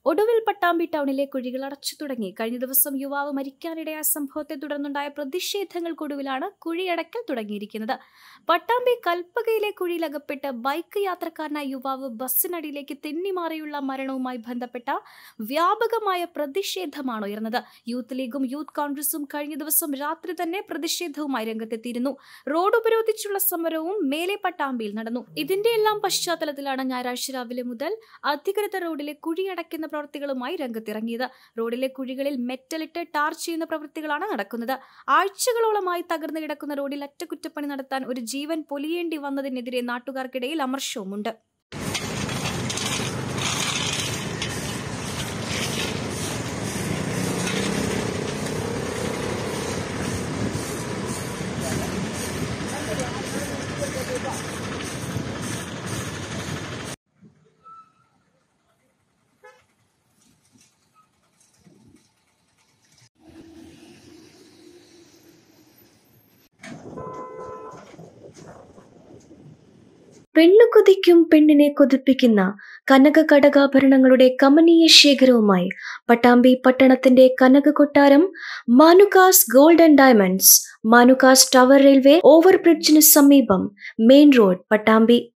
ഒടുവിൽ പട്ടാമ്പി ടൗണിലെ കുഴികൾ അടച്ചു തുടങ്ങി കഴിഞ്ഞ ദിവസം യുവാവ് മരിക്കാനിടയായ സംഭവത്തെ തുടർന്നുണ്ടായ പ്രതിഷേധങ്ങൾക്കൊടുവിലാണ് കുഴിയടക്കൽ തുടങ്ങിയിരിക്കുന്നത് പട്ടാമ്പി കൽപ്പകയിലെ കുഴിയിലകപ്പെട്ട് ബൈക്ക് യാത്രക്കാരനായ യുവാവ് ബസ്സിനടിയിലേക്ക് തെന്നിമാറിയുള്ള മരണവുമായി ബന്ധപ്പെട്ട വ്യാപകമായ പ്രതിഷേധമാണ് ഉയർന്നത് യൂത്ത് ലീഗും യൂത്ത് കോൺഗ്രസും കഴിഞ്ഞ ദിവസം രാത്രി തന്നെ പ്രതിഷേധവുമായി രംഗത്തെത്തിയിരുന്നു റോഡ് ഉപരോധിച്ചുള്ള സമരവും മേലെ പട്ടാമ്പിയിൽ നടന്നു ഇതിന്റെ എല്ലാം പശ്ചാത്തലത്തിലാണ് ഞായറാഴ്ച രാവിലെ മുതൽ അധികൃതർ റോഡിലെ കുഴിയടയ്ക്കുന്ന പ്രവൃത്തികളുമായി രംഗത്തിറങ്ങിയത് റോഡിലെ കുഴികളിൽ മെറ്റലിട്ട് ടാർ ചെയ്യുന്ന പ്രവൃത്തികളാണ് നടക്കുന്നത് ആഴ്ചകളോളമായി തകർന്നു കിടക്കുന്ന റോഡിൽ അറ്റകുറ്റപ്പണി നടത്താൻ ഒരു ജീവൻ പൊലിയേണ്ടി വന്നതിനെതിരെ നാട്ടുകാർക്കിടയിൽ അമർഷവുമുണ്ട് പെണ്ണു കൊതിക്കും പെണ്ണിനെ കൊതിപ്പിക്കുന്ന കനക കടകാഭരണങ്ങളുടെ കമനീയ ശേഖരവുമായി പട്ടാമ്പി പട്ടണത്തിന്റെ കനക കൊട്ടാരം Manukas gold and diamonds Manukas tower railway ഓവർബ്രിഡ്ജിന് സമീപം മെയിൻ റോഡ് പട്ടാമ്പി